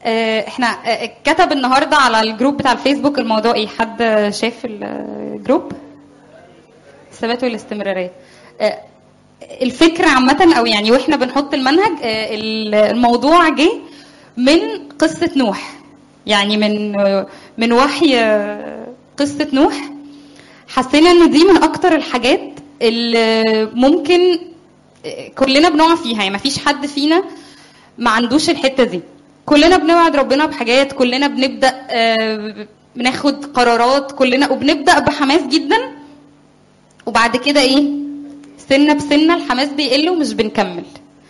آه، احنا آه، كتب النهارده على الجروب بتاع الفيسبوك الموضوع ايه حد شاف الجروب الثبات والاستمراريه آه، الفكره عامه او يعني واحنا بنحط المنهج آه، الموضوع جه من قصه نوح يعني من آه، من وحي آه، قصه نوح حسينا ان دي من اكتر الحاجات اللي ممكن آه، كلنا بنقع فيها يعني مفيش حد فينا ما عندوش الحته دي كلنا بنوعد ربنا بحاجات كلنا بنبدا آه، بناخد قرارات كلنا وبنبدا بحماس جدا وبعد كده ايه سنه بسنه الحماس بيقل ومش بنكمل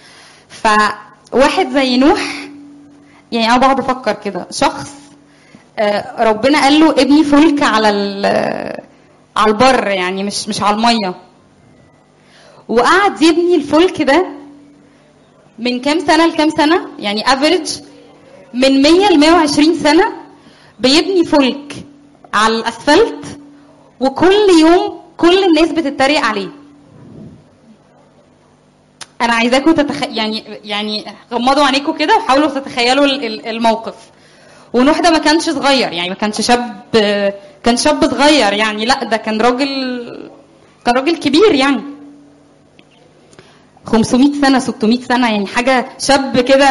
فواحد زي نوح يعني انا بقعد افكر كده شخص آه، ربنا قال له ابني فلك على ال- على البر يعني مش مش على الميه وقعد يبني الفلك ده من كام سنه لكام سنه يعني افريج من 100 ل 120 سنه بيبني فلك على الاسفلت وكل يوم كل الناس بتتريق عليه انا عايزاكم تتخ... يعني يعني غمضوا عينيكم كده وحاولوا تتخيلوا ال- ال- الموقف ونوح ده ما كانش صغير يعني ما كانش شاب كان شاب صغير يعني لا ده كان راجل كان راجل كبير يعني 500 سنة 600 سنة يعني حاجة شاب كده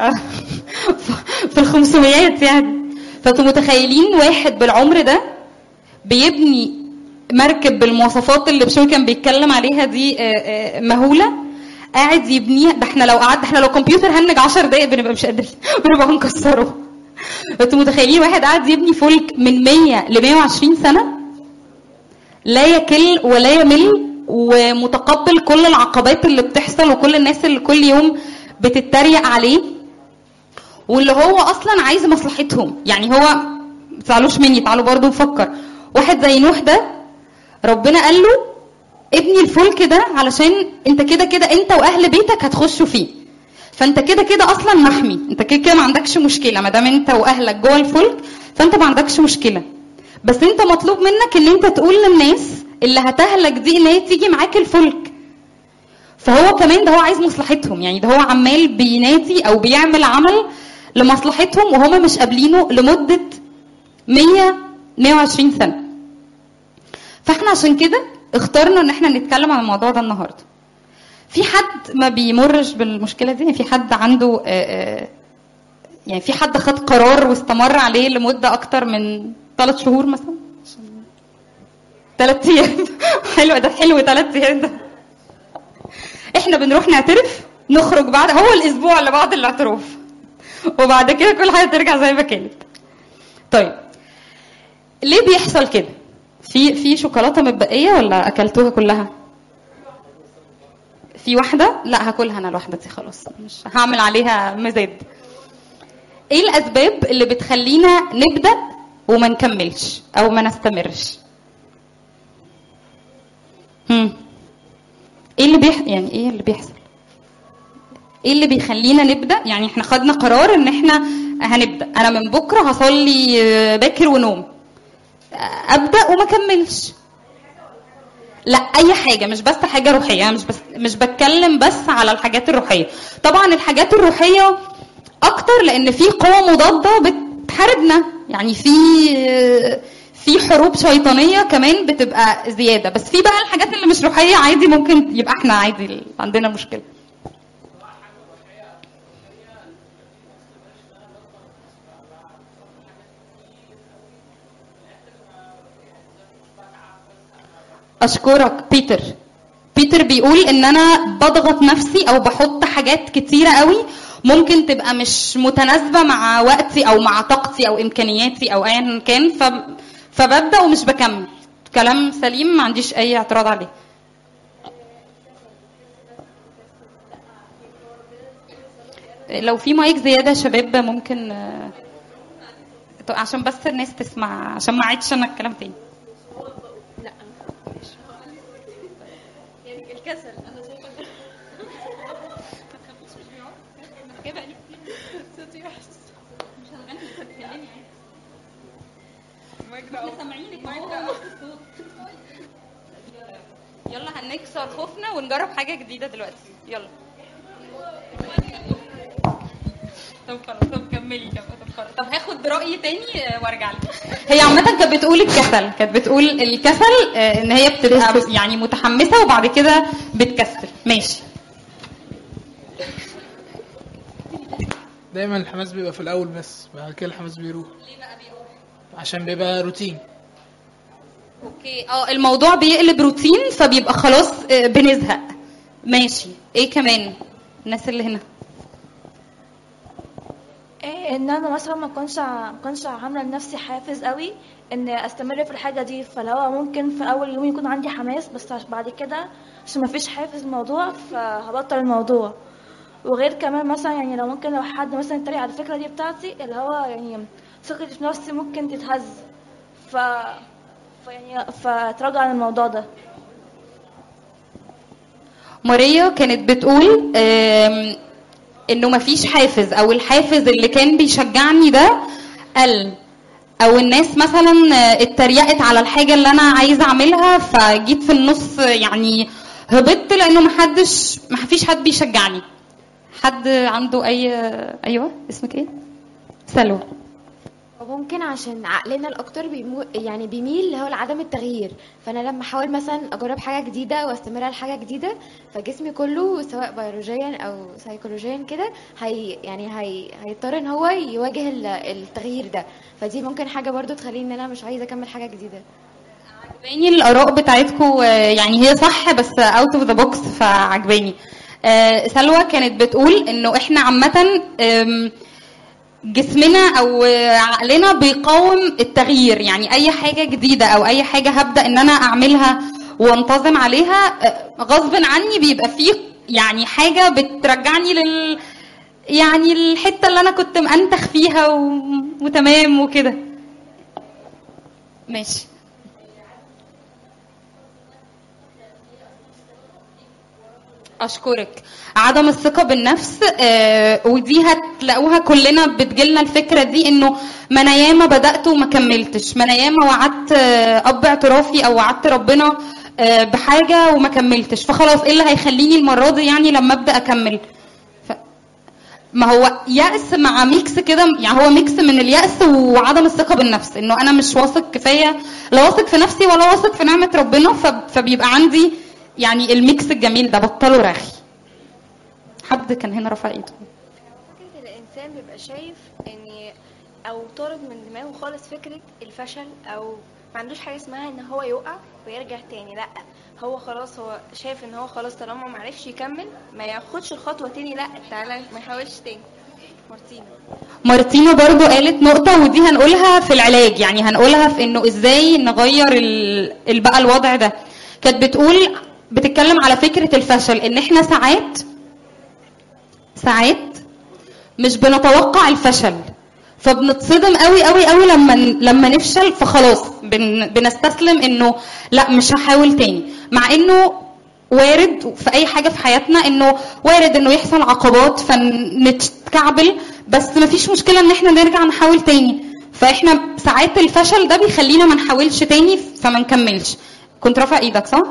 في ال 500 يعني فانتوا متخيلين واحد بالعمر ده بيبني مركب بالمواصفات اللي بشوي كان بيتكلم عليها دي آه، آه، مهولة قاعد يبنيها ده احنا لو قعدنا احنا لو كمبيوتر هنج 10 دقايق بنبقى مش قادرين بنبقى هنكسره انتوا متخيلين واحد قاعد يبني فلك من 100 ل 120 سنة لا يكل ولا يمل ومتقبل كل العقبات اللي بتحصل وكل الناس اللي كل يوم بتتريق عليه واللي هو اصلا عايز مصلحتهم يعني هو ما تزعلوش مني تعالوا برضو نفكر واحد زي نوح ده ربنا قال له ابني الفلك ده علشان انت كده كده انت واهل بيتك هتخشوا فيه فانت كده كده اصلا محمي انت كده كده ما عندكش مشكله ما دام انت واهلك جوه الفلك فانت ما عندكش مشكله بس انت مطلوب منك ان انت تقول للناس اللي هتهلك دي ان هي تيجي معاك الفلك فهو كمان ده هو عايز مصلحتهم يعني ده هو عمال بينادي او بيعمل عمل لمصلحتهم وهم مش قابلينه لمده 100 120 سنه فاحنا عشان كده اخترنا ان احنا نتكلم عن الموضوع ده النهارده في حد ما بيمرش بالمشكله دي يعني في حد عنده آه، آه، يعني في حد خد قرار واستمر عليه لمده اكتر من ثلاث شهور مثلا ثلاث ايام حلو ده حلو ثلاث ايام ده احنا بنروح نعترف نخرج بعد هو الاسبوع اللي بعد الاعتراف وبعد كده كل حاجه ترجع زي ما كانت طيب ليه بيحصل كده في في شوكولاته متبقيه ولا اكلتوها كلها في واحده لا هاكلها انا الواحده دي خلاص مش هعمل عليها مزاد ايه الاسباب اللي بتخلينا نبدا وما نكملش او ما نستمرش هم. ايه اللي بيح... يعني ايه اللي بيحصل ايه اللي بيخلينا نبدا يعني احنا خدنا قرار ان احنا هنبدا انا من بكره هصلي آه، باكر ونوم آه، ابدا وما اكملش لا اي حاجه مش بس حاجه روحيه أنا مش بس مش بتكلم بس على الحاجات الروحيه طبعا الحاجات الروحيه اكتر لان في قوى مضاده بتحاربنا يعني في في حروب شيطانيه كمان بتبقى زياده بس في بقى الحاجات اللي مش روحيه عادي ممكن يبقى احنا عادي عندنا مشكله اشكرك بيتر بيتر بيقول ان انا بضغط نفسي او بحط حاجات كتيره قوي ممكن تبقى مش متناسبه مع وقتي او مع طاقتي او امكانياتي او ايا كان ف... فببدا ومش بكمل كلام سليم ما عنديش اي اعتراض عليه لو في مايك زياده يا شباب ممكن آه، عشان بس الناس تسمع عشان ما اعيدش انا الكلام تاني لا يعني الكسل انا شايفه صوتي وحش يلا هنكسر خوفنا ونجرب حاجه جديده دلوقتي يلا طب خلاص طب كملي كملي طب خلاص طب هاخد راي تاني آه، وارجع لك هي عامه كانت بتقول الكسل كانت بتقول الكسل آه، ان هي بتبقى يعني متحمسه وبعد كده بتكسل ماشي دايما الحماس بيبقى في الاول بس بعد كده الحماس بيروح عشان بيبقى روتين اوكي اه الموضوع بيقلب روتين فبيبقى خلاص آه، بنزهق ماشي ايه كمان الناس اللي هنا إيه ان انا مثلا ما كنتش ما كنتش عامله لنفسي حافز قوي ان استمر في الحاجه دي فلو ممكن في اول يوم يكون عندي حماس بس عش- بعد كده عشان ما فيش حافز الموضوع فهبطل الموضوع وغير كمان مثلا يعني لو ممكن لو حد مثلا يتريق على الفكره دي بتاعتي اللي هو يعني ثقتي في نفسي ممكن تتهز ف فيعني فتراجع عن الموضوع ده ماريا كانت بتقول آم، انه مفيش حافز او الحافز اللي كان بيشجعني ده قل او الناس مثلا آه، اتريقت على الحاجه اللي انا عايزه اعملها فجيت في النص آه، يعني هبطت لانه محدش مفيش حد بيشجعني حد عنده اي ايوه اسمك ايه سلوى وممكن عشان عقلنا الاكتر بيمو... يعني بيميل اللي هو لعدم التغيير فانا لما احاول مثلا اجرب حاجه جديده واستمر على حاجه جديده فجسمي كله سواء بيولوجيا او سيكولوجيا كده هي يعني هي... هيضطر ان هو يواجه ال- التغيير ده فدي ممكن حاجه برضو تخليني ان انا مش عايزه اكمل حاجه جديده عجباني الاراء بتاعتكم يعني هي صح بس اوت اوف ذا بوكس فعجباني آه، سلوى كانت بتقول انه احنا عامه آم، جسمنا او عقلنا بيقاوم التغيير يعني اي حاجه جديده او اي حاجه هبدا ان انا اعملها وانتظم عليها آه، غصب عني بيبقى فيه يعني حاجه بترجعني لل يعني الحته اللي انا كنت منتخ فيها و... وتمام وكده ماشي اشكرك عدم الثقه بالنفس آه ودي هتلاقوها كلنا بتجيلنا الفكره دي انه ما انا ياما بدات وما كملتش ما انا ياما وعدت آه اب اعترافي او وعدت ربنا آه بحاجه وما كملتش فخلاص ايه اللي هيخليني المره دي يعني لما ابدا اكمل ف... ما هو يأس مع ميكس كده يعني هو ميكس من اليأس وعدم الثقة بالنفس انه انا مش واثق كفاية لا واثق في نفسي ولا واثق في نعمة ربنا ف- فبيبقى عندي يعني الميكس الجميل ده بطلوا رغي حد كان هنا رفع ايده فكرة الإنسان بيبقى شايف إن أو طارد من دماغه خالص فكرة الفشل أو ما عندوش حاجة اسمها إن هو يقع ويرجع تاني لأ هو خلاص هو شايف إن هو خلاص طالما معرفش يكمل ما ياخدش الخطوة تاني لأ تعالى ما يحاولش تاني مارتينا مارتينا برضو قالت نقطة ودي هنقولها في العلاج يعني هنقولها في انه ازاي نغير ال- ال- بقى الوضع ده كانت بتقول بتتكلم على فكرة الفشل ان احنا ساعات ساعات مش بنتوقع الفشل فبنتصدم قوي قوي قوي لما لما نفشل فخلاص بن بنستسلم انه لا مش هحاول تاني مع انه وارد في اي حاجه في حياتنا انه وارد انه يحصل عقبات فنتكعبل بس مفيش مشكله ان احنا نرجع نحاول تاني فاحنا ساعات الفشل ده بيخلينا ما نحاولش تاني فما نكملش كنت رافع ايدك صح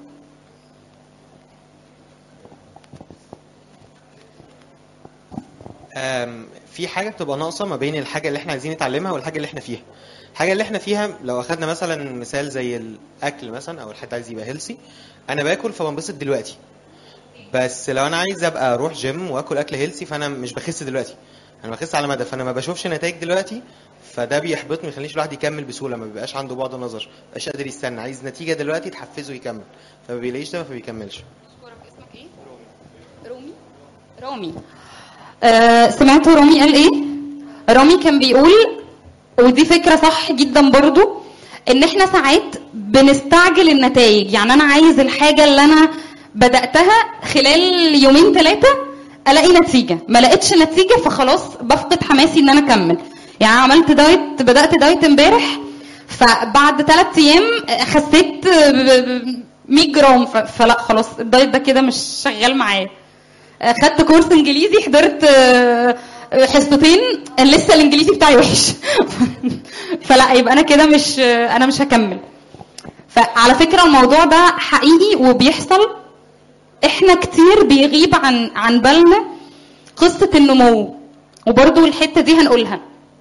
أم، في حاجه بتبقى ناقصه ما بين الحاجه اللي احنا عايزين نتعلمها والحاجه اللي احنا فيها الحاجه اللي احنا فيها لو اخدنا مثلا مثال زي الاكل مثلا او الحد عايز يبقى هيلسي انا باكل فبنبسط دلوقتي بس لو انا عايز ابقى اروح جيم واكل اكل هيلسي فانا مش بخس دلوقتي انا بخس على مدى فانا ما بشوفش نتائج دلوقتي فده بيحبطني ما يخليش الواحد يكمل بسهوله ما بيبقاش عنده بعد نظر ما بيبقاش قادر يستنى عايز نتيجه دلوقتي تحفزه يكمل فما بيلاقيش ده فبيكملش اسمك ايه رومي رامي آه سمعتوا رامي قال ايه رامي كان بيقول ودي فكره صح جدا برضو ان احنا ساعات بنستعجل النتائج يعني انا عايز الحاجه اللي انا بداتها خلال يومين ثلاثه الاقي نتيجه ما لقيتش نتيجه فخلاص بفقد حماسي ان انا اكمل يعني أنا عملت دايت بدات دايت امبارح فبعد ثلاث ايام خسيت ب- ب- 100 جرام ف- فلا خلاص الدايت ده كده مش شغال معايا خدت كورس انجليزي حضرت آه، حصتين لسه الانجليزي بتاعي وحش فلا يبقى انا كده مش انا مش هكمل فعلى فكره الموضوع ده حقيقي وبيحصل احنا كتير بيغيب عن عن بالنا قصه النمو وبرضو الحته دي هنقولها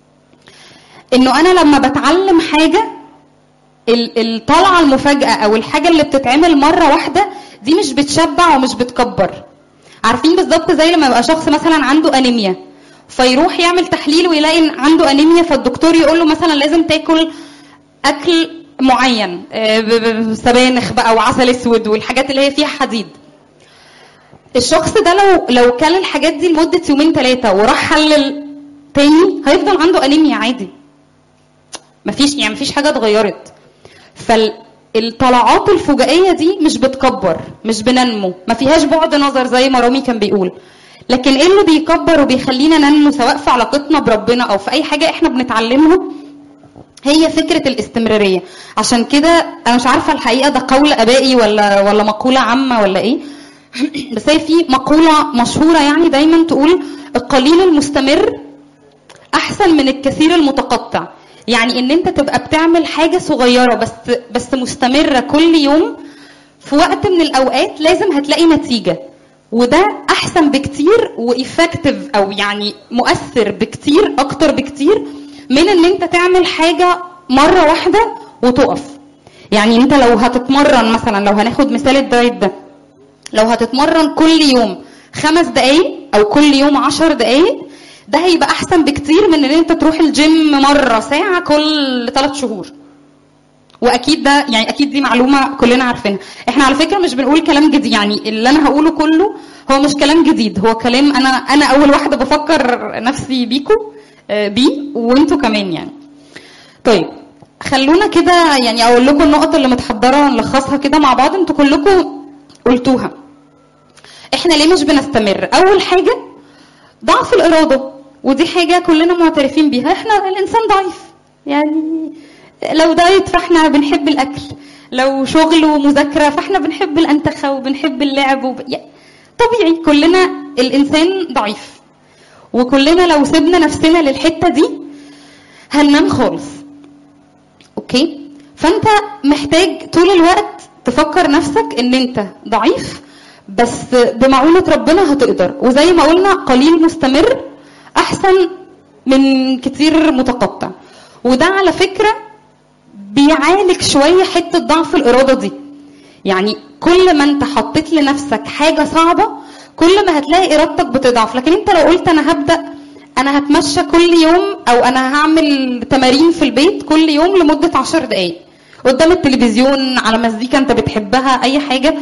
انه انا لما بتعلم حاجه ال- الطلعه المفاجاه او الحاجه اللي بتتعمل مره واحده دي مش بتشبع ومش بتكبر عارفين بالظبط زي لما يبقى شخص مثلا عنده انيميا فيروح يعمل تحليل ويلاقي إن عنده انيميا فالدكتور يقول له مثلا لازم تاكل اكل معين آه، ب- ب- سبانخ بقى وعسل اسود والحاجات اللي هي فيها حديد الشخص ده لو لو كل الحاجات دي لمده يومين ثلاثه وراح حلل تاني هيفضل عنده انيميا عادي مفيش يعني مفيش حاجه اتغيرت فالطلعات الفجائيه دي مش بتكبر مش بننمو ما فيهاش بعد نظر زي ما رامي كان بيقول لكن ايه اللي بيكبر وبيخلينا ننمو سواء في علاقتنا بربنا او في اي حاجه احنا بنتعلمها هي فكره الاستمراريه عشان كده انا مش عارفه الحقيقه ده قول ابائي ولا ولا مقوله عامه ولا ايه بس هي في مقوله مشهوره يعني دايما تقول القليل المستمر احسن من الكثير المتقطع يعني ان انت تبقى بتعمل حاجه صغيره بس بس مستمره كل يوم في وقت من الاوقات لازم هتلاقي نتيجه وده احسن بكتير وافكتيف او يعني مؤثر بكتير اكتر بكتير من ان انت تعمل حاجه مره واحده وتقف يعني انت لو هتتمرن مثلا لو هناخد مثال الدايت ده لو هتتمرن كل يوم خمس دقايق او كل يوم عشر دقايق ده هيبقى احسن بكتير من ان انت تروح الجيم مره ساعه كل ثلاث شهور واكيد ده يعني اكيد دي معلومه كلنا عارفينها احنا على فكره مش بنقول كلام جديد يعني اللي انا هقوله كله هو مش كلام جديد هو كلام انا انا اول واحده بفكر نفسي بيكو آه، بيه وانتوا كمان يعني طيب خلونا كده يعني اقول لكم النقط اللي متحضره نلخصها كده مع بعض انتوا كلكم قلتوها احنا ليه مش بنستمر اول حاجه ضعف الاراده ودي حاجه كلنا معترفين بيها احنا الانسان ضعيف يعني لو دايت فاحنا بنحب الاكل لو شغل ومذاكره فاحنا بنحب الانتخه وبنحب اللعب وب... يعني طبيعي كلنا الانسان ضعيف وكلنا لو سيبنا نفسنا للحته دي هننام خالص اوكي فانت محتاج طول الوقت تفكر نفسك ان انت ضعيف بس بمعونة ربنا هتقدر وزي ما قلنا قليل مستمر احسن من كتير متقطع وده على فكرة بيعالج شوية حتة ضعف الإرادة دي يعني كل ما انت حطيت لنفسك حاجة صعبة كل ما هتلاقي إرادتك بتضعف لكن انت لو قلت أنا هبدأ أنا هتمشى كل يوم أو أنا هعمل تمارين في البيت كل يوم لمدة عشر دقايق قدام التلفزيون على مزيكا انت بتحبها أي حاجة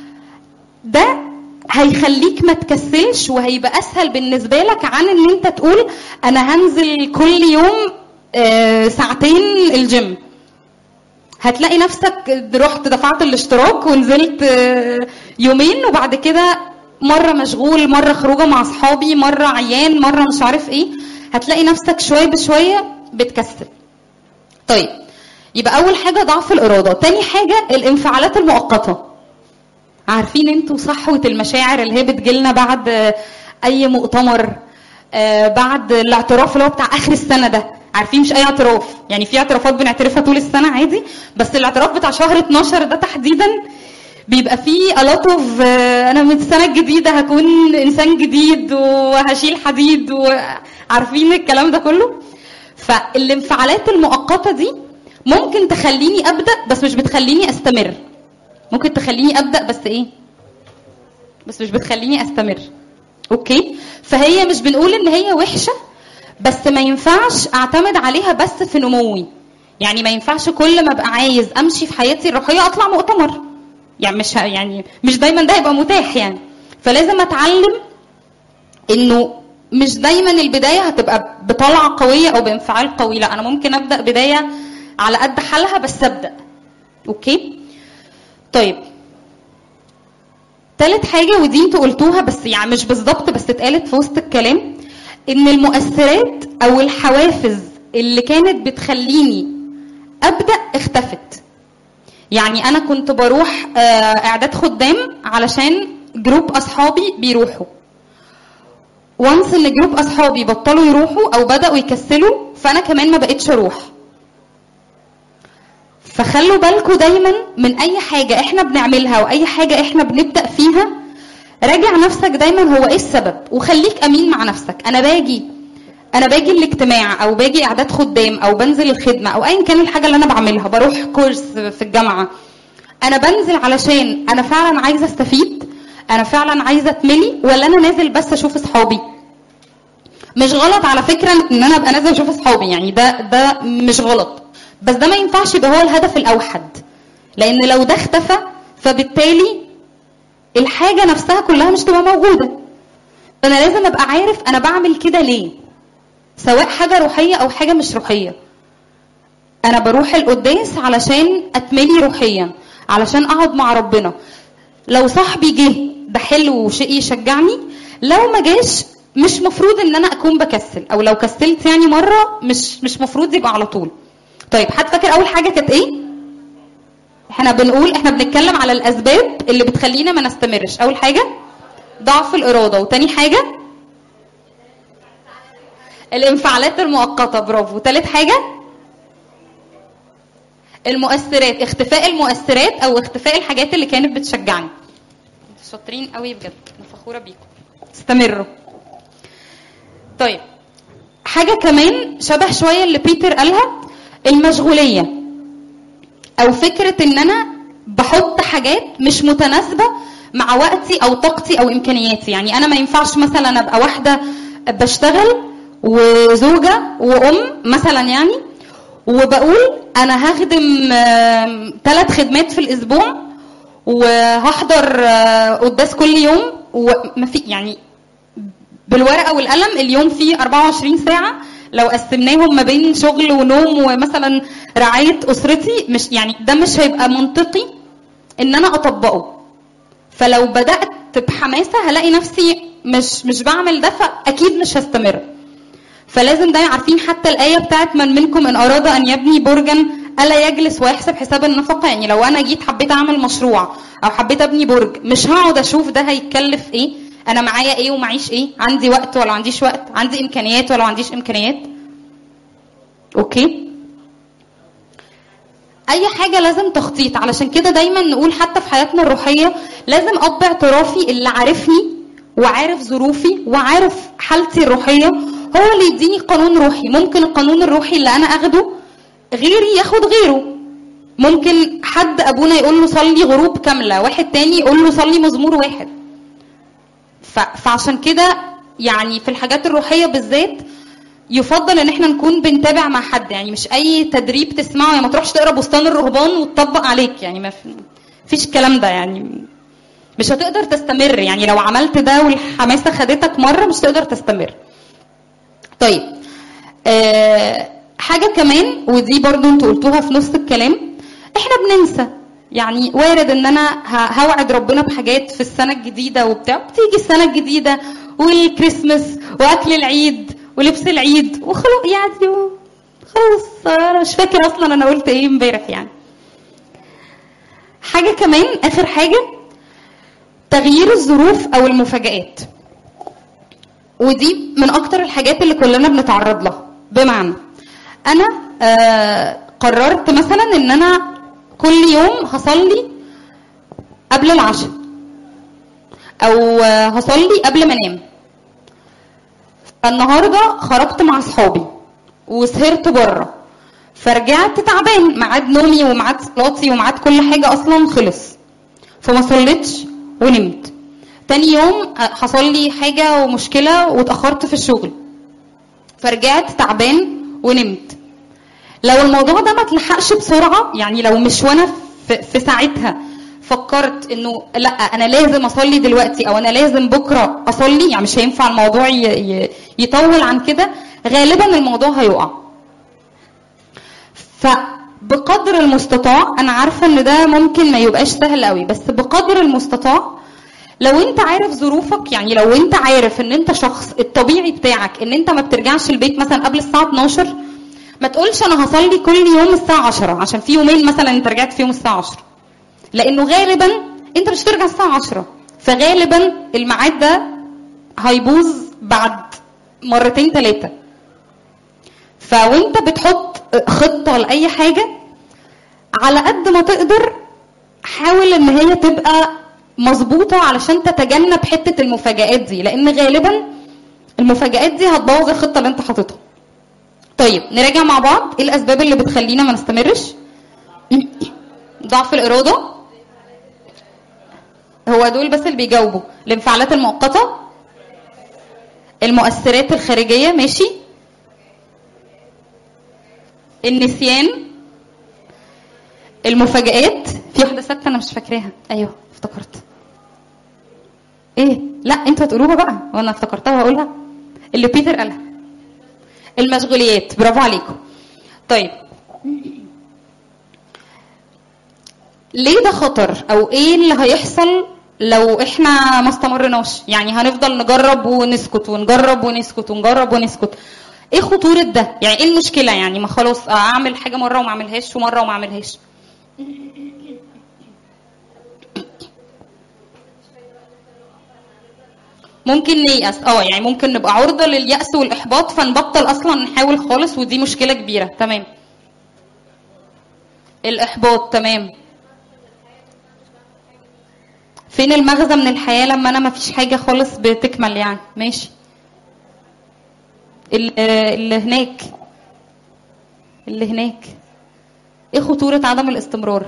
ده هيخليك ما تكسلش وهيبقى اسهل بالنسبه لك عن ان انت تقول انا هنزل كل يوم آه، ساعتين الجيم هتلاقي نفسك رحت دفعت الاشتراك ونزلت آه، يومين وبعد كده مره مشغول مره خروجه مع اصحابي مره عيان مره مش عارف ايه هتلاقي نفسك شويه بشويه بتكسل طيب يبقى اول حاجه ضعف الاراده تاني حاجه الانفعالات المؤقته عارفين انتوا صحوة المشاعر اللي هي بتجيلنا بعد آه، اي مؤتمر آه، بعد الاعتراف اللي هو بتاع اخر السنه ده عارفين مش اي اعتراف يعني في اعترافات بنعترفها طول السنه عادي بس الاعتراف بتاع شهر 12 ده تحديدا بيبقى فيه a lot of آه، انا من السنه الجديده هكون انسان جديد وهشيل حديد وعارفين الكلام ده كله فالانفعالات المؤقته دي ممكن تخليني ابدا بس مش بتخليني استمر ممكن تخليني ابدا بس ايه بس مش بتخليني استمر اوكي فهي مش بنقول ان هي وحشه بس ما ينفعش اعتمد عليها بس في نموي يعني ما ينفعش كل ما ابقى عايز امشي في حياتي الروحيه اطلع مؤتمر يعني مش ه- يعني مش دايما ده يبقى متاح يعني فلازم اتعلم انه مش دايما البدايه هتبقى بطلعه قويه او بانفعال قوي لا انا ممكن ابدا بدايه على قد حالها بس ابدا اوكي طيب تالت حاجة ودي انتوا قلتوها بس يعني مش بالظبط بس اتقالت في وسط الكلام ان المؤثرات او الحوافز اللي كانت بتخليني ابدا اختفت يعني انا كنت بروح آه، اعداد خدام علشان جروب اصحابي بيروحوا وانس ان جروب اصحابي بطلوا يروحوا او بداوا يكسلوا فانا كمان ما بقتش اروح فخلوا بالكم دايما من اي حاجه احنا بنعملها واي حاجه احنا بنبدا فيها راجع نفسك دايما هو ايه السبب وخليك امين مع نفسك انا باجي انا باجي الاجتماع او باجي اعداد خدام او بنزل الخدمه او ايا كان الحاجه اللي انا بعملها بروح كورس في الجامعه انا بنزل علشان انا فعلا عايزه استفيد انا فعلا عايزه اتملي ولا انا نازل بس اشوف اصحابي مش غلط على فكره ان انا ابقى نازل اشوف اصحابي يعني ده ده مش غلط بس ده ما ينفعش يبقى هو الهدف الاوحد لان لو ده اختفى فبالتالي الحاجه نفسها كلها مش تبقى موجوده فانا لازم ابقى عارف انا بعمل كده ليه سواء حاجه روحيه او حاجه مش روحيه انا بروح القداس علشان اتملي روحيا علشان اقعد مع ربنا لو صاحبي جه ده حلو وشيء يشجعني لو ما جاش مش مفروض ان انا اكون بكسل او لو كسلت يعني مره مش مش مفروض يبقى على طول طيب حد فاكر اول حاجه كانت ايه احنا بنقول احنا بنتكلم على الاسباب اللي بتخلينا ما نستمرش اول حاجه ضعف الاراده وتاني حاجه الانفعالات المؤقته برافو تالت حاجه المؤثرات اختفاء المؤثرات او اختفاء الحاجات اللي كانت بتشجعني انتوا شاطرين قوي بجد انا فخوره بيكم استمروا طيب حاجه كمان شبه شويه اللي بيتر قالها المشغوليه او فكره ان انا بحط حاجات مش متناسبه مع وقتي او طاقتي او امكانياتي يعني انا ما ينفعش مثلا ابقى واحده بشتغل وزوجه وام مثلا يعني وبقول انا هخدم ثلاث خدمات في الاسبوع وهحضر آه، قداس كل يوم وما في يعني بالورقه والقلم اليوم فيه 24 ساعه لو قسمناهم ما بين شغل ونوم ومثلا رعايه اسرتي مش يعني ده مش هيبقى منطقي ان انا اطبقه فلو بدات بحماسه هلاقي نفسي مش مش بعمل ده فاكيد مش هستمر فلازم دايما عارفين حتى الايه بتاعت من منكم ان اراد ان يبني برجا الا يجلس ويحسب حساب النفقه يعني لو انا جيت حبيت اعمل مشروع او حبيت ابني برج مش هقعد اشوف ده هيتكلف ايه انا معايا ايه ومعيش ايه عندي وقت ولا عنديش وقت عندي امكانيات ولا ما عنديش امكانيات اوكي اي حاجه لازم تخطيط علشان كده دايما نقول حتى في حياتنا الروحيه لازم اب اعترافي اللي عارفني وعارف ظروفي وعارف حالتي الروحيه هو اللي يديني قانون روحي ممكن القانون الروحي اللي انا اخده غيري ياخد غيره ممكن حد ابونا يقول له صلي غروب كامله واحد تاني يقول له صلي مزمور واحد ف... فعشان كده يعني في الحاجات الروحيه بالذات يفضل ان احنا نكون بنتابع مع حد يعني مش اي تدريب تسمعه يعني ما تروحش تقرا بستان الرهبان وتطبق عليك يعني ما في- فيش الكلام ده يعني مش هتقدر تستمر يعني لو عملت ده والحماسه خدتك مره مش هتقدر تستمر طيب آه حاجه كمان ودي برضو انتوا قلتوها في نص الكلام احنا بننسى يعني وارد ان انا ه- هوعد ربنا بحاجات في السنه الجديده وبتاع بتيجي السنه الجديده والكريسماس واكل العيد ولبس العيد وخلاص يعني خلاص انا مش فاكر اصلا انا قلت ايه امبارح يعني حاجه كمان اخر حاجه تغيير الظروف او المفاجآت ودي من اكتر الحاجات اللي كلنا بنتعرض لها بمعنى انا آه قررت مثلا ان انا كل يوم هصلي قبل العشاء او آه، هصلي قبل ما انام النهارده خرجت مع اصحابي وسهرت بره فرجعت تعبان ميعاد نومي وميعاد صلاتي وميعاد كل حاجه اصلا خلص فما صليتش ونمت تاني يوم آه، حصل لي حاجه ومشكله واتاخرت في الشغل فرجعت تعبان ونمت لو الموضوع ده ما اتلحقش بسرعه يعني لو مش وانا في, في ساعتها فكرت انه لا انا لازم اصلي دلوقتي او انا لازم بكره اصلي يعني مش هينفع الموضوع ي- ي- يطول عن كده غالبا الموضوع هيقع فبقدر المستطاع انا عارفه ان ده ممكن ما يبقاش سهل قوي بس بقدر المستطاع لو انت عارف ظروفك يعني لو انت عارف ان انت شخص الطبيعي بتاعك ان انت ما بترجعش البيت مثلا قبل الساعه 12 ما تقولش انا هصلي كل يوم الساعه 10 عشان في يومين مثلا انت رجعت فيهم الساعه 10 لانه غالبا انت مش هترجع الساعه 10 فغالبا الميعاد ده هيبوظ بعد مرتين ثلاثه فوانت بتحط خطه لاي حاجه على قد ما تقدر حاول ان هي تبقى مظبوطه علشان تتجنب حته المفاجآت دي لان غالبا المفاجآت دي هتبوظ الخطة اللي انت حاططها طيب نراجع مع بعض ايه الاسباب اللي بتخلينا ما نستمرش ضعف الإرادة هو دول بس اللي بيجاوبوا الانفعالات المؤقتة المؤثرات الخارجية ماشي النسيان المفاجآت في واحدة ست أنا مش فاكراها أيوه افتكرت ايه لا انتوا هتقولوها بقى وانا افتكرتها وهقولها اللي بيتر قالها المشغوليات برافو عليكم طيب ليه ده خطر او ايه اللي هيحصل لو احنا ما استمرناش يعني هنفضل نجرب ونسكت ونجرب ونسكت ونجرب ونسكت ايه خطورة ده يعني ايه المشكلة يعني ما خلاص اعمل حاجة مرة وما اعملهاش ومرة وما اعملهاش ممكن نيأس اه يعني ممكن نبقى عرضة لليأس والإحباط فنبطل أصلا نحاول خالص ودي مشكلة كبيرة تمام الإحباط تمام فين المغزى من الحياة لما أنا مفيش حاجة خالص بتكمل يعني ماشي ال- آه، اللي هناك اللي هناك ايه خطورة عدم الاستمرار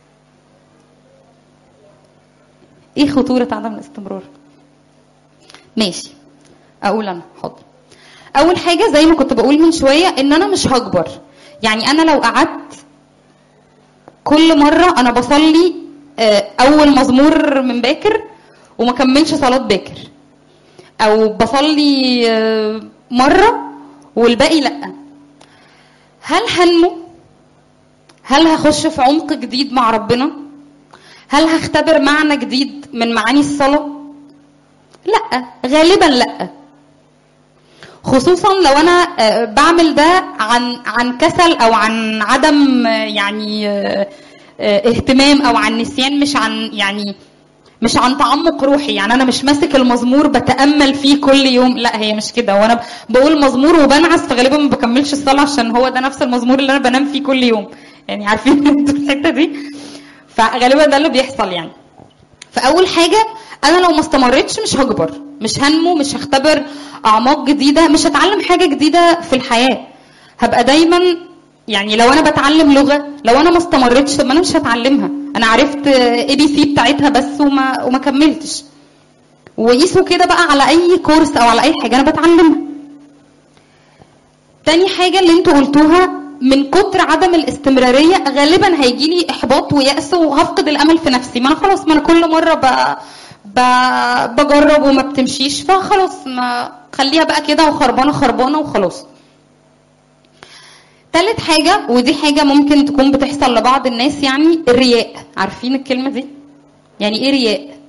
ايه خطورة عدم الاستمرار ماشي اقول انا حاضر اول حاجه زي ما كنت بقول من شويه ان انا مش هكبر يعني انا لو قعدت كل مره انا بصلي آه، اول مزمور من باكر وما كملش صلاه باكر او بصلي آه، مره والباقي لا هل هنمو هل هخش في عمق جديد مع ربنا هل هختبر معنى جديد من معاني الصلاه لا غالبا لا خصوصا لو انا آه، بعمل ده عن عن كسل او عن عدم آه، يعني آه، آه، اهتمام او عن نسيان مش عن يعني مش عن تعمق روحي يعني انا مش ماسك المزمور بتامل فيه كل يوم لا هي مش كده وانا بقول مزمور وبنعس فغالبا ما بكملش الصلاه عشان هو ده نفس المزمور اللي انا بنام فيه كل يوم يعني عارفين انتوا الحته دي فغالبا ده اللي بيحصل يعني فاول حاجه انا لو ما استمرتش مش هكبر مش هنمو مش هختبر اعماق جديده مش هتعلم حاجه جديده في الحياه هبقى دايما يعني لو انا بتعلم لغه لو انا ما استمرتش طب ما انا مش هتعلمها انا عرفت اي بي سي بتاعتها بس وما وما كملتش وقيسوا كده بقى على اي كورس او على اي حاجه انا بتعلمها تاني حاجة اللي انتوا قلتوها من كتر عدم الاستمرارية غالبا هيجي لي احباط ويأس وهفقد الامل في نفسي ما انا خلاص ما انا كل مرة ب... ب... بجرب وما بتمشيش فخلاص ما خليها بقى كده وخربانة خربانة وخلاص تالت حاجة ودي حاجة ممكن تكون بتحصل لبعض الناس يعني الرياء عارفين الكلمة دي يعني ايه رياء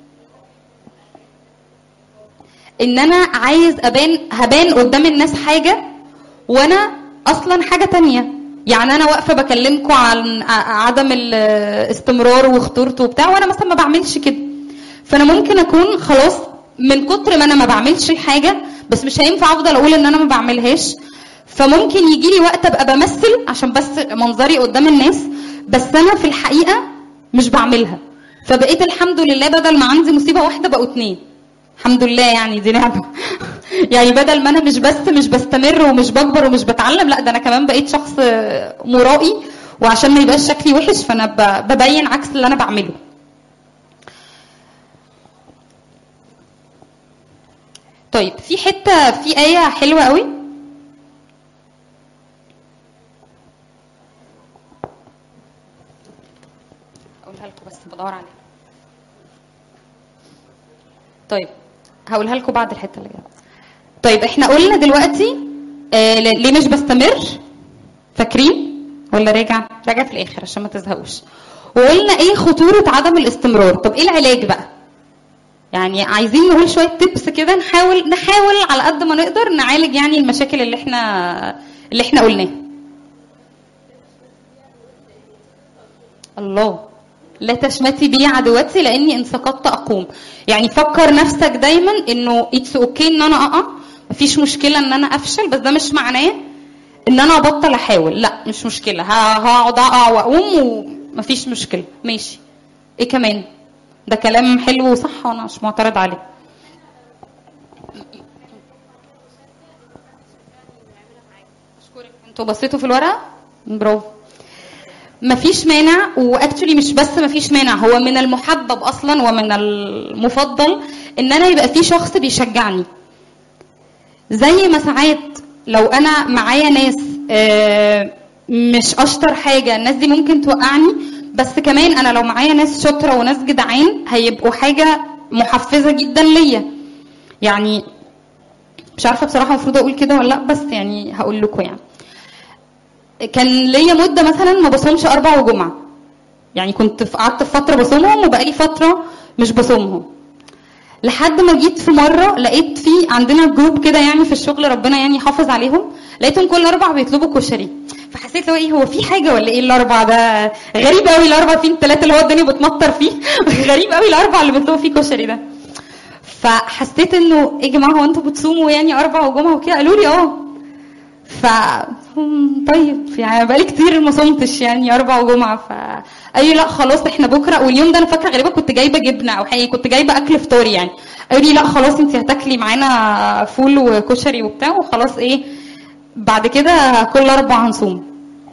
ان انا عايز ابان هبان قدام الناس حاجة وانا اصلا حاجة تانية يعني انا واقفة بكلمكم عن ع- عدم الاستمرار وخطورته وبتاع وانا مثلا ما بعملش كده فانا ممكن اكون خلاص من كتر ما انا ما بعملش الحاجة بس مش هينفع افضل اقول ان انا ما بعملهاش فممكن يجي لي وقت ابقى بمثل عشان بس منظري قدام الناس بس انا في الحقيقة مش بعملها فبقيت الحمد لله بدل ما عندي مصيبة واحدة بقوا اتنين الحمد لله يعني دي نعمة يعني بدل ما انا مش بس مش بستمر ومش بكبر ومش بتعلم لا ده انا كمان بقيت شخص مرائي وعشان ما يبقاش شكلي وحش فانا ب- ببين عكس اللي انا بعمله طيب في حتة في آية حلوة قوي اقولها لكم بس بدور عليها طيب هقولها لكم بعد الحته اللي جايه طيب احنا قلنا دلوقتي آه ل- ليه مش بستمر فاكرين ولا راجع راجع في الاخر عشان ما تزهقوش وقلنا ايه خطوره عدم الاستمرار طب ايه العلاج بقى يعني عايزين نقول شويه تيبس كده نحاول نحاول على قد ما نقدر نعالج يعني المشاكل اللي احنا اللي احنا قلناها الله لا تشمتي بي عدوتي لاني ان سقطت اقوم يعني فكر نفسك دايما انه اتس اوكي ان انا اقع مفيش مشكله ان انا افشل بس ده مش معناه ان انا ابطل احاول لا مش مشكله ه- هقعد اقع واقوم ومفيش مشكله ماشي ايه كمان ده كلام حلو وصح وانا مش معترض عليه انتوا بصيتوا في الورقه برافو مفيش مانع واكشولي مش بس مفيش مانع هو من المحبب اصلا ومن المفضل ان انا يبقى في شخص بيشجعني زي ما ساعات لو انا معايا ناس آه، مش اشطر حاجه الناس دي ممكن توقعني بس كمان انا لو معايا ناس شاطره وناس جدعان هيبقوا حاجه محفزه جدا ليا يعني مش عارفه بصراحه المفروض اقول كده ولا لا بس يعني هقول لكم يعني كان ليا مده مثلا ما بصومش اربع وجمعه يعني كنت في- قعدت في فتره بصومهم وبقالي فتره مش بصومهم لحد ما جيت في مره لقيت في عندنا جروب كده يعني في الشغل ربنا يعني يحافظ عليهم لقيتهم كل اربع بيطلبوا كشري فحسيت لو ايه هو في حاجه ولا ايه الاربع ده غريب قوي الاربع فيه الثلاثه اللي هو الدنيا بتمطر فيه غريب قوي الاربع اللي بيطلبوا فيه كشري ده فحسيت انه ايه يا جماعه هو انتوا بتصوموا يعني اربع وجمعه وكده قالوا لي اه ف هم طيب يعني بقالي كتير ما صمتش يعني اربع وجمعه ف قالوا لي لا خلاص احنا بكره واليوم ده انا فاكره غالبا كنت جايبه جبنه او حاجه كنت جايبه اكل فطاري يعني قالوا لي لا خلاص انت هتاكلي معانا فول وكشري وبتاع وخلاص ايه بعد كده كل اربع هنصوم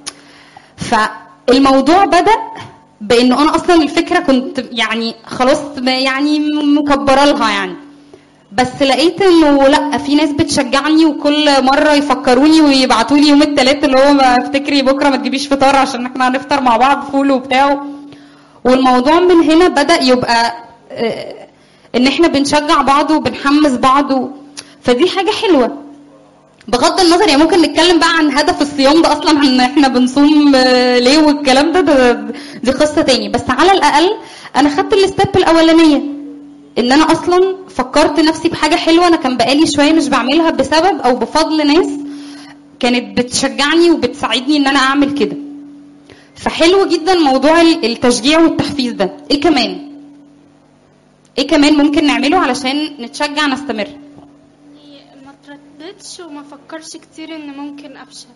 فالموضوع بدا بانه انا اصلا الفكره كنت يعني خلاص يعني مكبره لها يعني بس لقيت انه لا في ناس بتشجعني وكل مره يفكروني ويبعتوا لي يوم الثلاث اللي هو ما افتكري بكره ما تجيبيش فطار عشان احنا هنفطر مع بعض فول وبتاع والموضوع من هنا بدا يبقى آه، ان احنا بنشجع بعض وبنحمس بعض و... فدي حاجه حلوه بغض النظر يعني ممكن نتكلم بقى عن هدف الصيام ده اصلا ان احنا بنصوم آه، ليه والكلام ده, ده دي قصه تاني بس على الاقل انا خدت الستيب الاولانيه ان انا اصلا فكرت نفسي بحاجه حلوه انا كان بقالي شويه مش بعملها بسبب او بفضل ناس كانت بتشجعني وبتساعدني ان انا اعمل كده فحلو جدا موضوع ال- التشجيع والتحفيز ده ايه كمان ايه كمان ممكن نعمله علشان نتشجع نستمر ما ترددش وما فكرش كتير ان ممكن افشل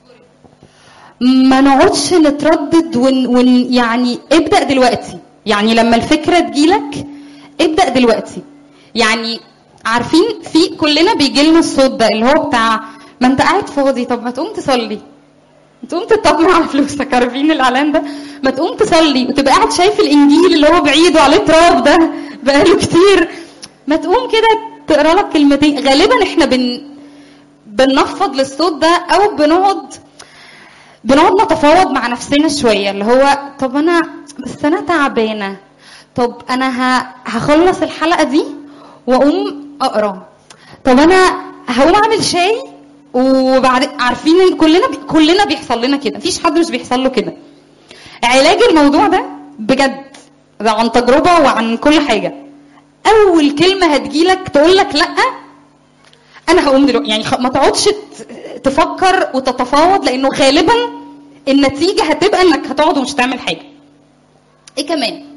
ما نقعدش نتردد ون, ون يعني ابدأ دلوقتي يعني لما الفكرة تجيلك ابدأ دلوقتي يعني عارفين في كلنا بيجي لنا الصوت ده اللي هو بتاع ما انت قاعد فاضي طب ما تقوم تصلي ما تقوم تطمع على فلوسك عارفين الاعلان ده ما تقوم تصلي وتبقى قاعد شايف الانجيل اللي هو بعيد وعليه تراب ده بقاله كتير ما تقوم كده تقرا لك كلمتين غالبا احنا بن بننفض للصوت ده او بنقعد بنقعد نتفاوض مع نفسنا شويه اللي هو طب انا بس انا تعبانه طب انا ه- هخلص الحلقه دي واقوم اقرا طب انا هقوم اعمل شاي وبعد عارفين ان كلنا بي... كلنا بيحصل لنا كده مفيش حد مش بيحصل له كده علاج الموضوع ده بجد ده عن تجربه وعن كل حاجه اول كلمه هتجيلك تقول لك لا انا هقوم دلوقتي يعني خ- ما تقعدش ت- تفكر وتتفاوض لانه غالبا النتيجه هتبقى انك هتقعد ومش هتعمل حاجه ايه كمان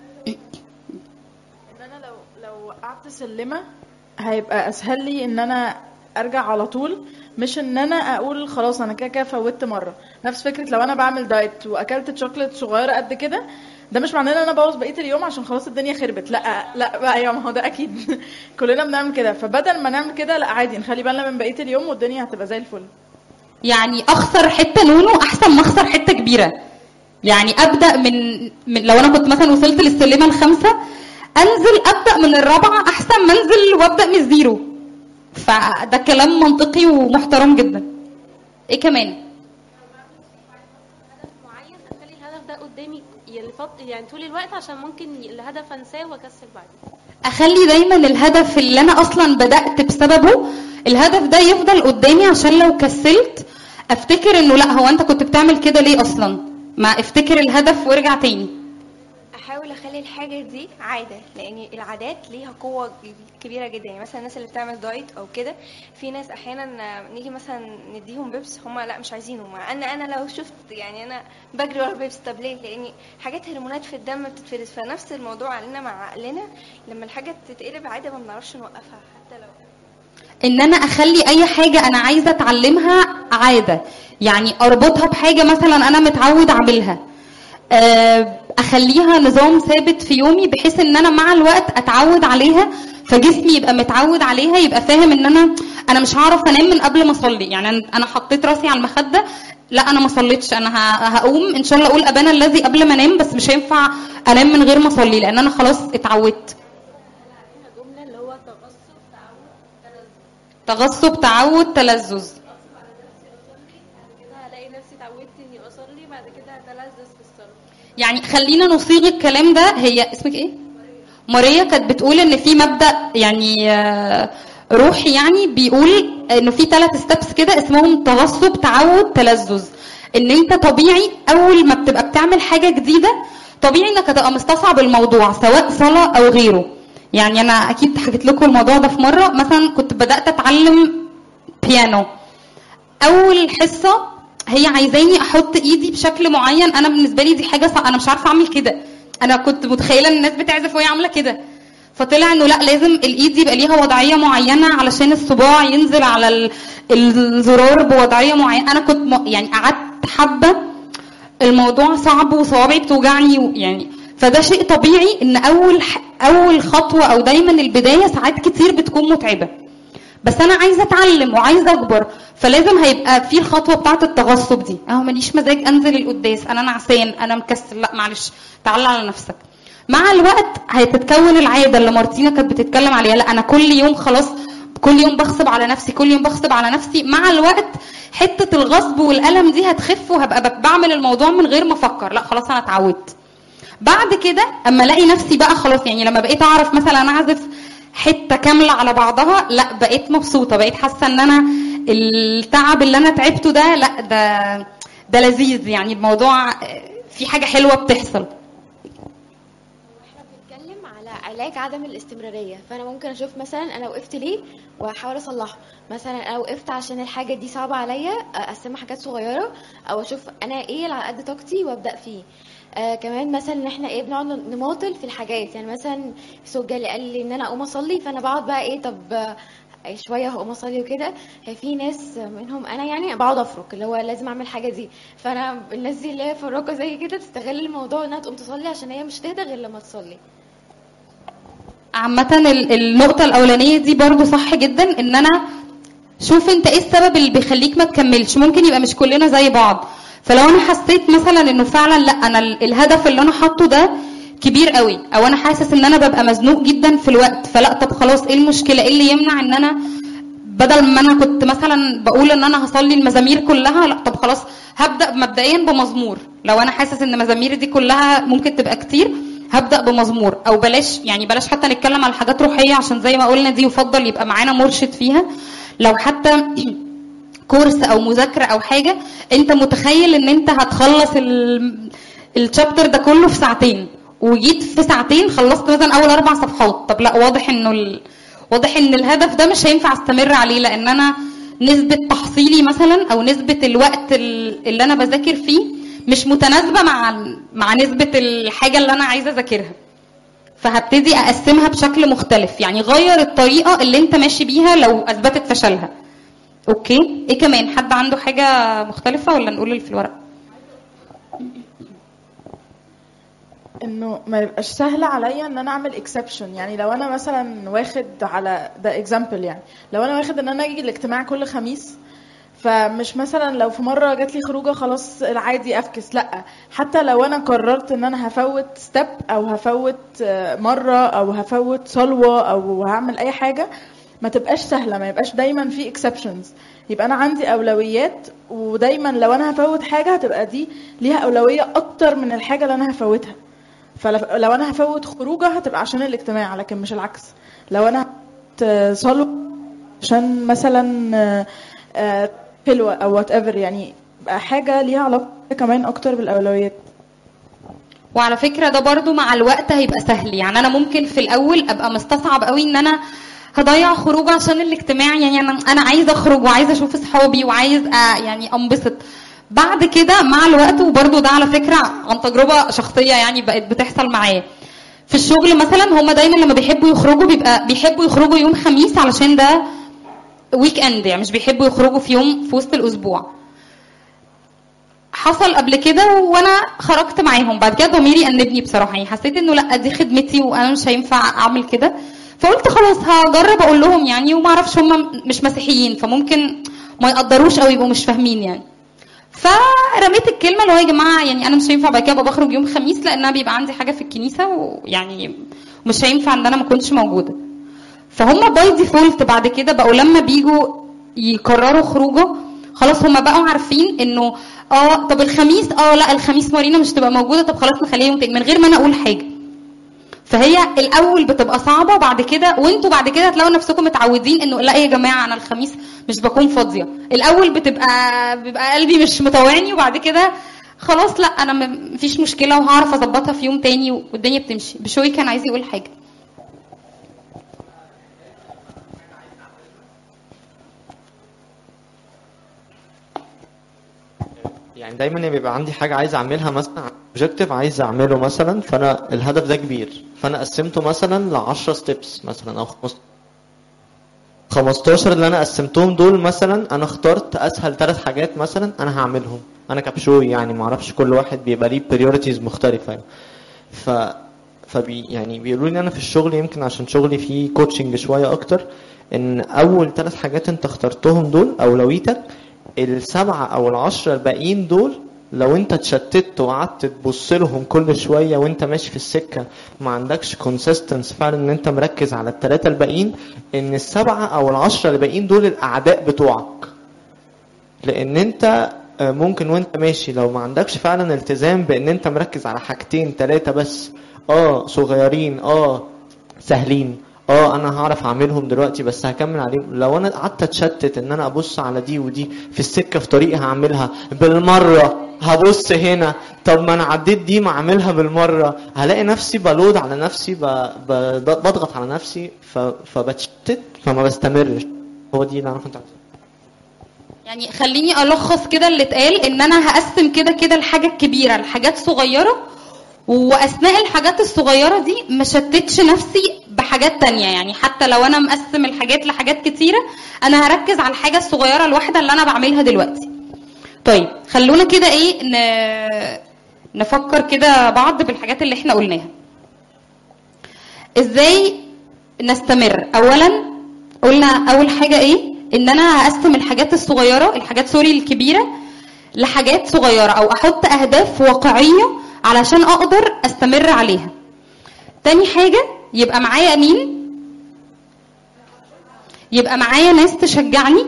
ان انا لو لو وقعت سلمه هيبقى اسهل لي ان انا ارجع على طول مش ان انا اقول خلاص انا كده كده فوتت مره نفس فكره لو انا بعمل دايت واكلت شوكليت صغيره قد كده ده مش معناه ان انا بوظ بقيه اليوم عشان خلاص الدنيا خربت لا لا بقى ايوه ما هو ده اكيد كلنا بنعمل كده فبدل ما نعمل كده لا عادي نخلي بالنا من بقيه اليوم والدنيا هتبقى زي الفل يعني اخسر حته نونو احسن ما اخسر حته كبيره يعني ابدا من, من لو انا كنت مثلا وصلت للسلمه الخامسه انزل ابدا من الرابعه احسن ما انزل وابدا من الزيرو فده كلام منطقي ومحترم جدا ايه كمان معين اخلي الهدف ده قدامي يلفط يعني طول الوقت عشان ممكن الهدف انساه واكسل بعدين اخلي دايما الهدف اللي انا اصلا بدات بسببه الهدف ده يفضل قدامي عشان لو كسلت افتكر انه لا هو انت كنت بتعمل كده ليه اصلا ما افتكر الهدف وارجع تاني احاول اخلي الحاجه دي عاده لان العادات ليها قوه كبيره جدا يعني مثلا الناس اللي بتعمل دايت او كده في ناس احيانا نيجي مثلا نديهم بيبس هم لا مش عايزينه مع ان انا لو شفت يعني انا بجري ورا بيبس طب ليه لان حاجات هرمونات في الدم بتتفرز فنفس الموضوع علينا مع عقلنا لما الحاجه تتقلب عاده ما بنعرفش نوقفها حتى لو ان انا اخلي اي حاجه انا عايزه اتعلمها عاده يعني اربطها بحاجه مثلا انا متعود اعملها آه، اخليها نظام ثابت في يومي بحيث ان انا مع الوقت اتعود عليها فجسمي يبقى متعود عليها يبقى فاهم ان انا انا مش هعرف انام من قبل ما اصلي يعني أنا- انا حطيت راسي على المخده لا انا ما صليتش انا ه- هقوم ان شاء الله اقول ابانا الذي قبل ما انام بس مش هينفع انام من غير ما اصلي لان انا خلاص اتعودت جملة اللي هو تغصب تعود تغصب تعود تلذذ كده هلاقي نفسي اتعودت اني اصلي بعد كده هتلذذ في الصلاة يعني خلينا نصيغ الكلام ده هي اسمك ايه ماريا كانت بتقول ان في مبدا يعني آه، روحي يعني بيقول انه في ثلاث ستبس كده اسمهم تغصب تعود تلذذ ان انت طبيعي اول ما بتبقى بتعمل حاجه جديده طبيعي انك هتبقى مستصعب الموضوع سواء صلاه او غيره يعني انا اكيد حكيت لكم الموضوع ده في مره مثلا كنت بدات اتعلم بيانو اول حصه هي عايزاني احط ايدي بشكل معين انا بالنسبه لي دي حاجه صع... انا مش عارفه اعمل كده انا كنت متخيله ان الناس بتعزف وهي عامله كده فطلع انه لا لازم الايد يبقى ليها وضعيه معينه علشان الصباع ينزل على ال- الزرار بوضعيه معينه انا كنت م... يعني قعدت حبه الموضوع صعب وصوابعي بتوجعني و- يعني فده شيء طبيعي ان اول ح... اول خطوه او دايما البدايه ساعات كتير بتكون متعبه بس انا عايزه اتعلم وعايزه اكبر فلازم هيبقى في الخطوه بتاعه التغصب دي اهو ماليش مزاج انزل القداس انا نعسان انا مكسل لا معلش تعالى على نفسك مع الوقت هتتكون العاده اللي مارتينا كانت بتتكلم عليها لا انا كل يوم خلاص كل يوم بغصب على نفسي كل يوم بغصب على نفسي مع الوقت حته الغصب والالم دي هتخف وهبقى ب- بعمل الموضوع من غير ما افكر لا خلاص انا اتعودت بعد كده اما الاقي نفسي بقى خلاص يعني لما بقيت اعرف مثلا اعزف حته كامله على بعضها لا بقيت مبسوطه بقيت حاسه ان انا التعب اللي انا تعبته ده لا ده ده لذيذ يعني الموضوع آه، في حاجه حلوه بتحصل احنا بنتكلم على علاج عدم الاستمرارية فانا ممكن اشوف مثلا انا وقفت ليه واحاول اصلحه مثلا انا وقفت عشان الحاجة دي صعبة عليا اقسمها حاجات صغيرة او اشوف انا ايه اللي على قد طاقتي وابدا فيه آه كمان مثلا ان احنا ايه بنقعد نماطل في الحاجات يعني مثلا سوق جالي قال لي ان انا اقوم اصلي فانا بقعد بقى ايه طب آه، شويه هقوم اصلي وكده هي في ناس منهم انا يعني بقعد افرك اللي هو لازم اعمل حاجه دي فانا الناس دي اللي هي فراكه زي كده تستغل الموضوع انها تقوم تصلي عشان هي مش تهدى غير لما تصلي عامة ال- النقطة الأولانية دي برضو صح جدا إن أنا شوف أنت إيه السبب اللي بيخليك ما تكملش ممكن يبقى مش كلنا زي بعض فلو أنا حسيت مثلا إنه فعلا لا أنا ال- الهدف اللي أنا حاطه ده كبير قوي أو أنا حاسس إن أنا ببقى مزنوق جدا في الوقت فلا طب خلاص إيه المشكلة إيه اللي يمنع إن أنا بدل ما انا كنت مثلا بقول ان انا هصلي المزامير كلها لا طب خلاص هبدا مبدئيا بمزمور لو انا حاسس ان مزامير دي كلها ممكن تبقى كتير هبدا بمزمور او بلاش يعني بلاش حتى نتكلم على حاجات روحيه عشان زي ما قلنا دي يفضل يبقى معانا مرشد فيها لو حتى كورس او مذاكره او حاجه انت متخيل ان انت هتخلص ال- الشابتر ده كله في ساعتين وجيت في ساعتين خلصت مثلا اول اربع صفحات طب لا واضح انه ال... واضح ان الهدف ده مش هينفع استمر عليه لان انا نسبه تحصيلي مثلا او نسبه الوقت ال- اللي انا بذاكر فيه مش متناسبه مع مع نسبه الحاجه اللي انا عايزه اذاكرها فهبتدي اقسمها بشكل مختلف يعني غير الطريقه اللي انت ماشي بيها لو اثبتت فشلها اوكي ايه كمان حد عنده حاجه مختلفه ولا نقول اللي في الورق انه ما يبقاش سهل عليا ان انا اعمل اكسبشن يعني لو انا مثلا واخد على ده اكزامبل يعني لو انا واخد ان انا اجي الاجتماع كل خميس فمش مثلا لو في مره جات لي خروجه خلاص العادي افكس لا حتى لو انا قررت ان انا هفوت ستيب او هفوت آه، مره او هفوت صلوه او هعمل اي حاجه ما تبقاش سهله ما يبقاش دايما في اكسبشنز يبقى انا عندي اولويات ودايما لو انا هفوت حاجه هتبقى دي ليها اولويه اكتر من الحاجه اللي انا هفوتها فلو انا هفوت خروجه هتبقى عشان الاجتماع لكن مش العكس لو انا هفوت صلوه عشان مثلا آه، آه، حلوه او وات ايفر يعني يبقى حاجه ليها علاقه كمان اكتر بالاولويات وعلى فكره ده برضو مع الوقت هيبقى سهل يعني انا ممكن في الاول ابقى مستصعب قوي ان انا هضيع خروج عشان الاجتماع يعني انا انا عايزه اخرج وعايزه اشوف اصحابي وعايز آه يعني انبسط بعد كده مع الوقت وبرضو ده على فكره عن تجربه شخصيه يعني بقت بتحصل معايا في الشغل مثلا هم دايما لما بيحبوا يخرجوا بيبقى بيحبوا يخرجوا يوم خميس علشان ده ويك اند يعني مش بيحبوا يخرجوا في يوم في وسط الاسبوع حصل قبل كده وانا خرجت معاهم بعد كده ضميري انبني بصراحه يعني حسيت انه لا دي خدمتي وانا مش هينفع اعمل كده فقلت خلاص هجرب اقول لهم يعني وما اعرفش هم مش مسيحيين فممكن ما يقدروش او يبقوا مش فاهمين يعني فرميت الكلمه اللي هو يا جماعه يعني انا مش هينفع بعد كده أبقى بخرج يوم خميس لان انا بيبقى عندي حاجه في الكنيسه ويعني مش هينفع ان انا ما كنتش موجوده فهم باي ديفولت بعد كده بقوا لما بيجوا يقرروا خروجه خلاص هم بقوا عارفين انه اه طب الخميس اه لا الخميس مارينا مش تبقى موجوده طب خلاص نخليها يوم تاني من غير ما انا اقول حاجه فهي الاول بتبقى صعبه بعد كده وانتوا بعد كده هتلاقوا نفسكم متعودين انه لا يا جماعه انا الخميس مش بكون فاضيه الاول بتبقى بيبقى قلبي مش مطوعني وبعد كده خلاص لا انا م- مفيش مشكله وهعرف اظبطها في يوم تاني والدنيا بتمشي بشوي كان عايز يقول حاجه يعني دايما بيبقى عندي حاجه عايز اعملها مثلا اوبجيكتيف عايز اعمله مثلا فانا الهدف ده كبير فانا قسمته مثلا ل 10 ستيبس مثلا او 15 15 اللي انا قسمتهم دول مثلا انا اخترت اسهل ثلاث حاجات مثلا انا هعملهم انا كبشوي يعني ما اعرفش كل واحد بيبقى ليه بريوريتيز مختلفه يعني. ف فبي يعني بيقولوا لي انا في الشغل يمكن عشان شغلي فيه كوتشنج شويه اكتر ان اول ثلاث حاجات انت اخترتهم دول اولويتك السبعه او العشره الباقيين دول لو انت اتشتت وقعدت تبص لهم كل شويه وانت ماشي في السكه ما عندكش كونسيستنس فعلا ان انت مركز على الثلاثه الباقيين ان السبعه او العشره الباقيين دول الاعداء بتوعك لان انت آه، ممكن وانت ماشي لو ما عندكش فعلا التزام بان انت مركز على حاجتين ثلاثه بس اه صغيرين اه سهلين اه انا هعرف اعملهم دلوقتي بس هكمل عليهم لو انا قعدت اتشتت ان انا ابص على دي ودي في السكه في طريقي هعملها بالمره هبص هنا طب ما انا عديت دي ما اعملها بالمره هلاقي نفسي بلود على نفسي ب... ب... بضغط على نفسي ف... فبتشتت فما بستمرش هو دي اللي انا كنت عايزه يعني خليني الخص كده اللي اتقال ان انا هقسم كده كده الحاجه الكبيره لحاجات صغيره واثناء الحاجات الصغيره دي ما شتتش نفسي بحاجات تانية يعني حتى لو انا مقسم الحاجات لحاجات كتيره انا هركز على الحاجه الصغيره الواحده اللي انا بعملها دلوقتي طيب خلونا كده ايه ن... نفكر كده بعض بالحاجات اللي احنا قلناها ازاي نستمر اولا قلنا اول حاجه ايه ان انا هقسم الحاجات الصغيره الحاجات سوري الكبيره لحاجات صغيره او احط اهداف واقعيه علشان اقدر استمر عليها تاني حاجه يبقى معايا مين يبقى معايا ناس تشجعني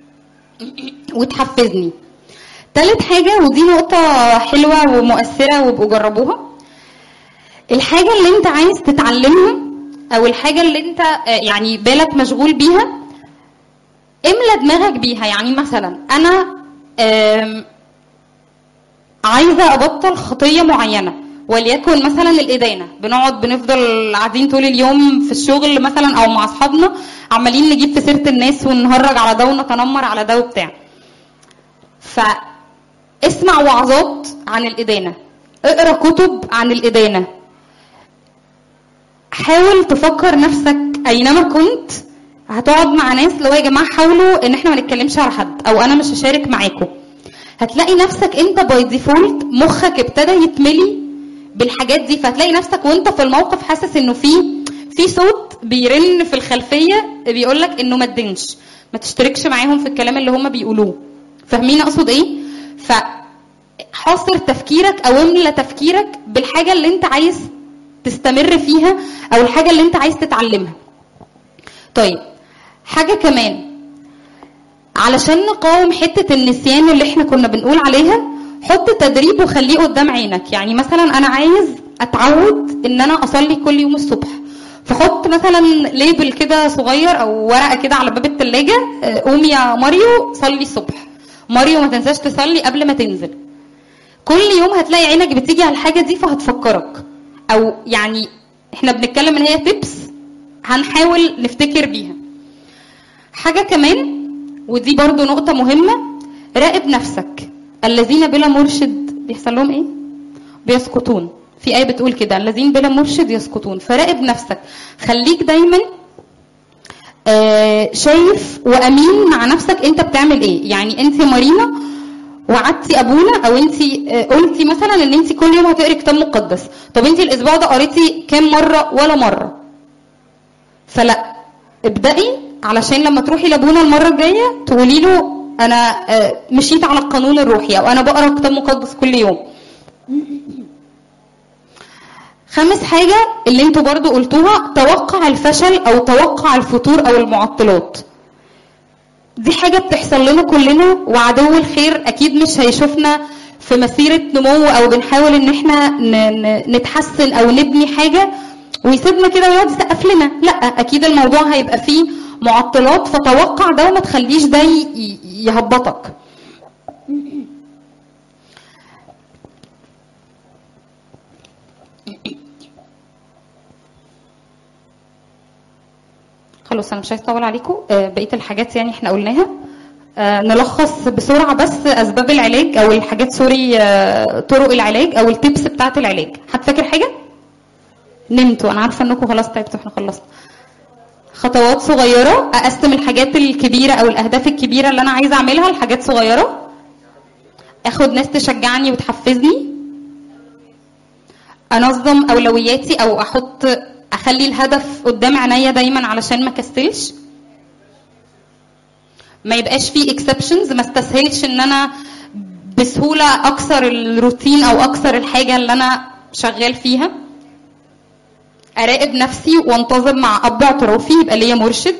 وتحفزني تالت حاجه ودي نقطه حلوه ومؤثره وابقوا جربوها الحاجه اللي انت عايز تتعلمها او الحاجه اللي انت آه، يعني بالك مشغول بيها املى دماغك بيها يعني مثلا انا آم، عايزه ابطل خطيه معينه وليكن مثلا الادانه بنقعد بنفضل قاعدين طول اليوم في الشغل مثلا او مع اصحابنا عمالين نجيب في سيره الناس ونهرج على ده ونتنمر على ده وبتاع فاسمع وعظات عن الادانه اقرا كتب عن الادانه حاول تفكر نفسك اينما كنت هتقعد مع ناس اللي هو يا جماعه حاولوا ان احنا ما نتكلمش على حد او انا مش هشارك معاكم هتلاقي نفسك انت باي ديفولت مخك ابتدى يتملي بالحاجات دي فهتلاقي نفسك وانت في الموقف حاسس انه في في صوت بيرن في الخلفيه بيقول لك انه ما تدينش ما تشتركش معاهم في الكلام اللي هم بيقولوه فاهمين اقصد ايه فحاصر تفكيرك او املى تفكيرك بالحاجه اللي انت عايز تستمر فيها او الحاجه اللي انت عايز تتعلمها طيب حاجه كمان علشان نقاوم حته النسيان اللي احنا كنا بنقول عليها حط تدريب وخليه قدام عينك يعني مثلا انا عايز اتعود ان انا اصلي كل يوم الصبح فحط مثلا ليبل كده صغير او ورقه كده على باب التلاجة آه، قوم يا ماريو صلي الصبح ماريو ما تنساش تصلي قبل ما تنزل كل يوم هتلاقي عينك بتيجي على الحاجه دي فهتفكرك او يعني احنا بنتكلم ان هي تيبس هنحاول نفتكر بيها حاجه كمان ودي برضو نقطه مهمه راقب نفسك الذين بلا مرشد بيحصل لهم ايه بيسقطون في آية بتقول كده الذين بلا مرشد يسقطون فراقب نفسك خليك دايما آه، شايف وامين مع نفسك انت بتعمل ايه يعني انت مارينا وعدتي ابونا او انت قلتي مثلا ان انت كل يوم هتقري كتاب مقدس طب انت الاسبوع ده قريتي كام مره ولا مره فلا ابدأي علشان لما تروحي لابونا المرة الجاية تقولي له أنا آه، مشيت على القانون الروحي أو أنا بقرأ كتاب مقدس كل يوم خامس حاجة اللي انتوا برضو قلتوها توقع الفشل أو توقع الفتور أو المعطلات دي حاجة بتحصل لنا كلنا وعدو الخير أكيد مش هيشوفنا في مسيرة نمو أو بنحاول إن احنا ن- ن- نتحسن أو نبني حاجة ويسيبنا كده ويقعد يسقف لنا لا أكيد الموضوع هيبقى فيه معطلات فتوقع ده وما تخليش ده ي- ي- يهبطك خلاص انا مش عايز اطول عليكم آه، بقيه الحاجات يعني احنا قلناها آه، نلخص بسرعه بس اسباب العلاج او الحاجات سوري آه، طرق العلاج او التبس بتاعه العلاج حد فاكر حاجه نمتوا انا عارفه انكم خلاص تعبتوا احنا خلصنا خطوات صغيره اقسم الحاجات الكبيره او الاهداف الكبيره اللي انا عايزه اعملها لحاجات صغيره اخد ناس تشجعني وتحفزني انظم اولوياتي او احط اخلي الهدف قدام عينيا دايما علشان ما كسلش ما يبقاش فيه اكسبشنز ما استسهلش ان انا بسهوله اكسر الروتين او اكسر الحاجه اللي انا شغال فيها اراقب نفسي وانتظم مع اب اعترافي يبقى ليا مرشد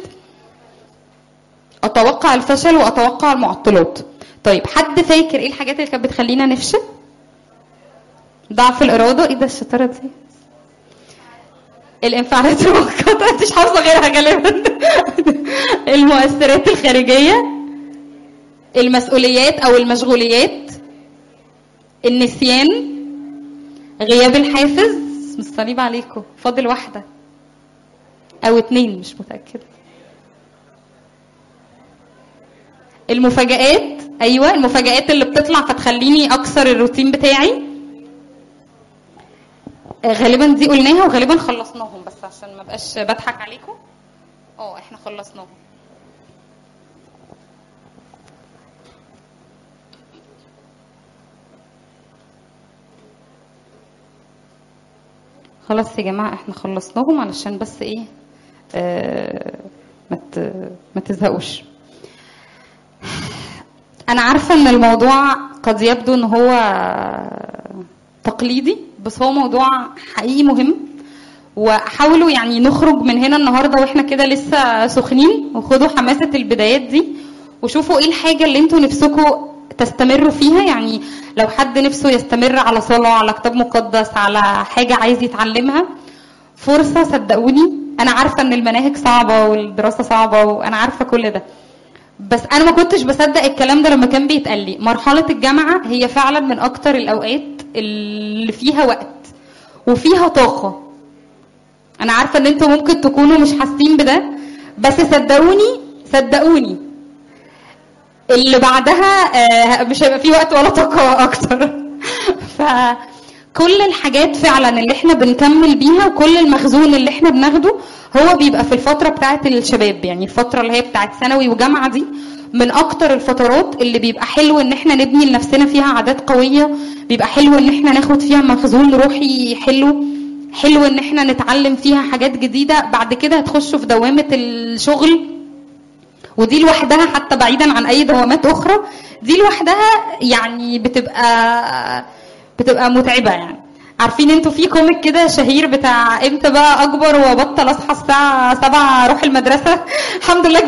اتوقع الفشل واتوقع المعطلات طيب حد فاكر ايه الحاجات اللي كانت بتخلينا نفشل ضعف الاراده ايه ده الشطاره دي الانفعالات المؤقته مش حافظه غيرها غالبا المؤثرات الخارجيه المسؤوليات او المشغوليات النسيان غياب الحافز مصليب عليكم فاضل واحده او اتنين مش متاكده المفاجآت ايوه المفاجآت اللي بتطلع فتخليني اكسر الروتين بتاعي آه، غالبا دي قلناها وغالبا خلصناهم بس عشان ما بقاش بضحك عليكم اه احنا خلصناهم خلاص يا جماعه احنا خلصناهم علشان بس ايه آه ما ت- ما تزهقوش انا عارفه ان الموضوع قد يبدو ان هو تقليدي بس هو موضوع حقيقي مهم وحاولوا يعني نخرج من هنا النهارده واحنا كده لسه سخنين وخدوا حماسه البدايات دي وشوفوا ايه الحاجه اللي انتوا نفسكم تستمروا فيها يعني لو حد نفسه يستمر على صلاه على كتاب مقدس على حاجه عايز يتعلمها فرصه صدقوني انا عارفه ان المناهج صعبه والدراسه صعبه وانا عارفه كل ده بس انا ما كنتش بصدق الكلام ده لما كان بيتقال لي مرحله الجامعه هي فعلا من اكتر الاوقات اللي فيها وقت وفيها طاقه انا عارفه ان انتوا ممكن تكونوا مش حاسين بده بس صدقوني صدقوني اللي بعدها آه، مش هيبقى فيه وقت ولا طاقه اكتر فكل الحاجات فعلا اللي احنا بنكمل بيها وكل المخزون اللي احنا بناخده هو بيبقى في الفتره بتاعه الشباب يعني الفتره اللي هي بتاعه ثانوي وجامعه دي من اكتر الفترات اللي بيبقى حلو ان احنا نبني لنفسنا فيها عادات قويه بيبقى حلو ان احنا ناخد فيها مخزون روحي حلو حلو ان احنا نتعلم فيها حاجات جديده بعد كده هتخشوا في دوامه الشغل ودي لوحدها حتى بعيدا عن اي دوامات اخرى دي لوحدها يعني بتبقى بتبقى متعبه يعني عارفين انتوا في كوميك كده شهير بتاع امتى بقى اكبر وابطل اصحى الساعه 7 اروح المدرسه الحمد لله